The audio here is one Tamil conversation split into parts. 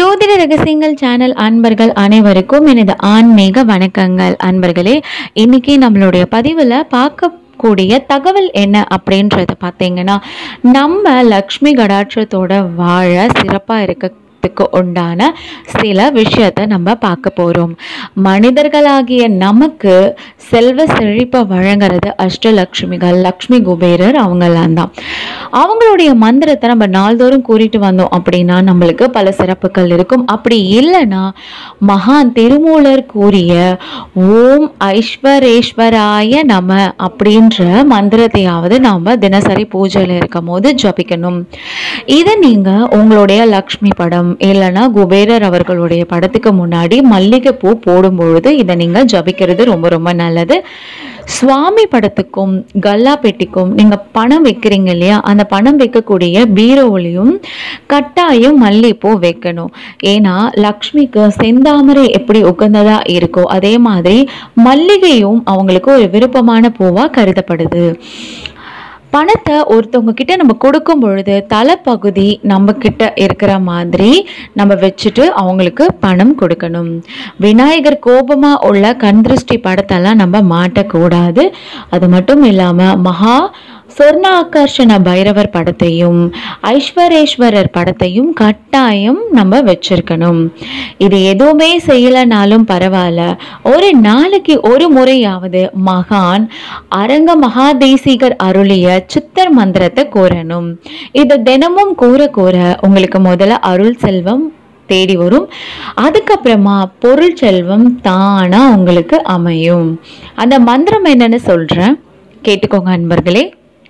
ஜோதிட ரகசியங்கள் சேனல் அன்பர்கள் அனைவருக்கும் எனது ஆன்மீக வணக்கங்கள் அன்பர்களே இன்னைக்கு நம்மளுடைய பதிவில் பார்க்க கூடிய தகவல் என்ன அப்படின்றத பார்த்தீங்கன்னா நம்ம லக்ஷ்மி கடாட்சத்தோட வாழ சிறப்பாக இருக்கிறதுக்கு உண்டான சில விஷயத்தை நம்ம பார்க்க போகிறோம் மனிதர்களாகிய நமக்கு செல்வ செழிப்பை வழங்குறது அஷ்டலக்ஷ்மிகள் லக்ஷ்மி குபேரர் அவங்கெல்லாம் தான் அவங்களுடைய மந்திரத்தை நம்ம நாள்தோறும் கூறிட்டு வந்தோம் அப்படின்னா நம்மளுக்கு பல சிறப்புகள் இருக்கும் அப்படி இல்லைன்னா மகான் திருமூலர் கூறிய ஓம் ஐஸ்வரேஸ்வராய நம அப்படின்ற மந்திரத்தையாவது நாம் தினசரி பூஜையில் இருக்கும் போது ஜபிக்கணும் இதை நீங்கள் உங்களுடைய லக்ஷ்மி படம் இல்லைன்னா குபேரர் அவர்களுடைய படத்துக்கு முன்னாடி மல்லிகைப்பூ போடும் பொழுது இதை நீங்கள் ஜபிக்கிறது ரொம்ப ரொம்ப நல்லது சுவாமி படத்துக்கும் கல்லா பெட்டிக்கும் நீங்கள் பணம் வைக்கிறீங்க இல்லையா அந்த பணம் வைக்கக்கூடிய பீரோவிலையும் கட்டாயம் மல்லிகைப்பூ வைக்கணும் ஏன்னா லக்ஷ்மிக்கு செந்தாமரை எப்படி உகந்ததா இருக்கோ அதே மாதிரி மல்லிகையும் அவங்களுக்கு ஒரு விருப்பமான பூவா கருதப்படுது பணத்தை ஒருத்தவங்க கிட்ட நம்ம கொடுக்கும் பொழுது தலைப்பகுதி நம்ம கிட்ட இருக்கிற மாதிரி நம்ம வச்சுட்டு அவங்களுக்கு பணம் கொடுக்கணும் விநாயகர் கோபமா உள்ள கண் திருஷ்டி படத்தெல்லாம் நம்ம மாட்டக்கூடாது அது மட்டும் இல்லாம மகா சொர்ணாகர்ஷண பைரவர் படத்தையும் ஐஸ்வரேஸ்வரர் படத்தையும் கட்டாயம் நம்ம வச்சிருக்கணும் இது எதுவுமே செய்யலைனாலும் பரவாயில்ல ஒரு நாளைக்கு ஒரு முறையாவது மகான் அரங்க மகாதேசிகர் அருளிய சித்தர் மந்திரத்தை கூறணும் இதை தினமும் கூற கூற உங்களுக்கு முதல்ல அருள் செல்வம் தேடி வரும் அதுக்கப்புறமா பொருள் செல்வம் தானா உங்களுக்கு அமையும் அந்த மந்திரம் என்னன்னு சொல்றேன் கேட்டுக்கோங்க அன்பர்களே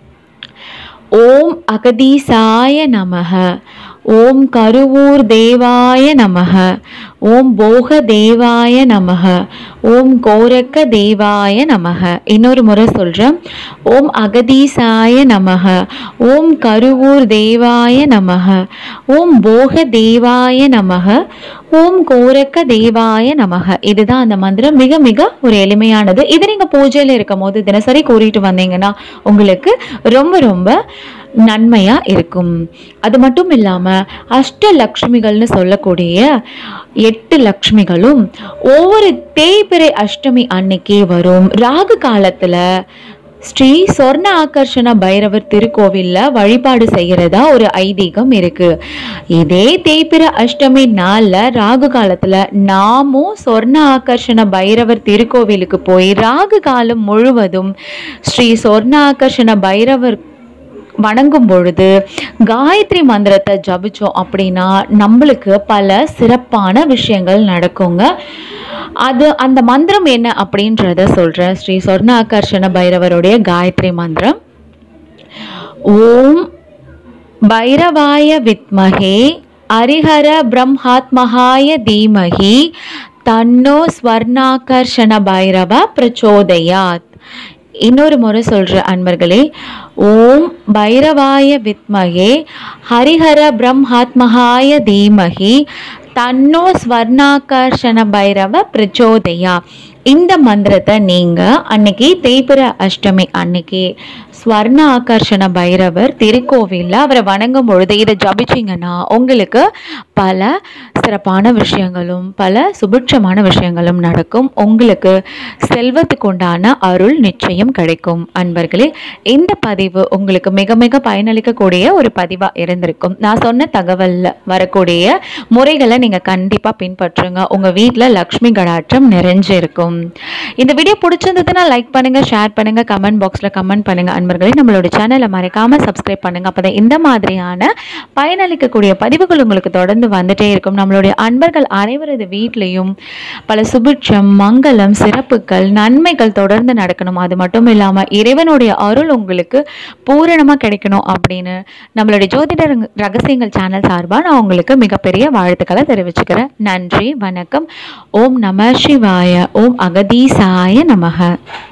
ஓம் அகதீசாய நமக ஓம் கருவூர் தேவாய நமக ஓம் போக தேவாய நமக ஓம் கோரக்க தேவாய நமக இன்னொரு முறை சொல்கிறேன் ஓம் அகதீசாய நமக ஓம் கருவூர் தேவாய நமக ஓம் போக தேவாய நமக ஓம் கோரக்க தேவாய நமக இதுதான் அந்த மந்திரம் மிக மிக ஒரு எளிமையானது இது நீங்கள் பூஜையில் இருக்கும் போது தினசரி கூறிட்டு வந்தீங்கன்னா உங்களுக்கு ரொம்ப ரொம்ப நன்மையா இருக்கும் அது மட்டும் இல்லாம அஷ்ட லக்ஷ்மிகள்னு சொல்லக்கூடிய எட்டு லக்ஷ்மிகளும் ஒவ்வொரு தேய்பிறை அஷ்டமி அன்னைக்கு வரும் ராகு காலத்துல ஸ்ரீ சொர்ண ஆகர்ஷண பைரவர் திருக்கோவில்ல வழிபாடு செய்யறதா ஒரு ஐதீகம் இருக்கு இதே தேய்பிற அஷ்டமி நாள்ல ராகு காலத்துல நாமும் சொர்ண ஆகர்ஷண பைரவர் திருக்கோவிலுக்கு போய் ராகு காலம் முழுவதும் ஸ்ரீ சொர்ண ஆகர்ஷண பைரவர் வணங்கும் பொழுது காயத்ரி மந்திரத்தை ஜபிச்சோம் அப்படின்னா நம்மளுக்கு பல சிறப்பான விஷயங்கள் நடக்குங்க அது அந்த மந்திரம் என்ன அப்படின்றத சொல்றேன் ஸ்ரீ சொர்ணாகர்ஷண பைரவருடைய காயத்ரி மந்திரம் ஓம் பைரவாய வித்மகே ஹரிஹர பிரம்மாத்மகாய தீமகி தன்னோ ஸ்வர்ணாகர்ஷண பைரவ பிரச்சோதயாத் இன்னொரு முறை சொல்ற அன்பர்களே ஓம் பைரவாய வித்மகே ஹரிஹர பிரம்மாத்மகாய தீமகி தன்னோ ஸ்வர்ணாகர்ஷண பைரவ பிரச்சோதயா இந்த மந்திரத்தை நீங்க அன்னைக்கு தேய்பிர அஷ்டமி அன்னைக்கு ஸ்வர்ண ஆகர்ஷண பைரவர் திருக்கோவிலில் அவரை வணங்கும் பொழுது இதை ஜபிச்சிங்கன்னா உங்களுக்கு பல சிறப்பான விஷயங்களும் பல சுபிட்சமான விஷயங்களும் நடக்கும் உங்களுக்கு செல்வத்துக்கு உண்டான அருள் நிச்சயம் கிடைக்கும் அன்பர்களே இந்த பதிவு உங்களுக்கு மிக மிக பயனளிக்கக்கூடிய ஒரு பதிவாக இருந்திருக்கும் நான் சொன்ன தகவலில் வரக்கூடிய முறைகளை நீங்கள் கண்டிப்பாக பின்பற்றுங்க உங்கள் வீட்டில் லக்ஷ்மி கடாட்சம் நிறைஞ்சு இருக்கும் இந்த வீடியோ பிடிச்சிருந்ததுன்னா லைக் பண்ணுங்கள் ஷேர் பண்ணுங்கள் கமெண்ட் பாக்ஸில் கமெண்ட் பண்ணுங்கள் அன்பர்களே நம்மளோட சேனலை மறக்காமல் சப்ஸ்கிரைப் பண்ணுங்கள் அப்போ இந்த மாதிரியான பயனளிக்கக்கூடிய பதிவுகள் உங்களுக்கு தொடர்ந்து வந்துட்டே இருக்கும் நம்மளுடைய அன்பர்கள் அனைவரது வீட்லேயும் பல சுபிட்சம் மங்களம் சிறப்புகள் நன்மைகள் தொடர்ந்து நடக்கணும் அது மட்டும் இல்லாமல் இறைவனுடைய அருள் உங்களுக்கு பூரணமாக கிடைக்கணும் அப்படின்னு நம்மளுடைய ஜோதிட ரக- ரகசியங்கள் சேனல் சார்பாக நான் உங்களுக்கு மிகப்பெரிய வாழ்த்துக்களை தெரிவிச்சுக்கிறேன் நன்றி வணக்கம் ஓம் நம சிவாய ஓம் அகதீசாய நமக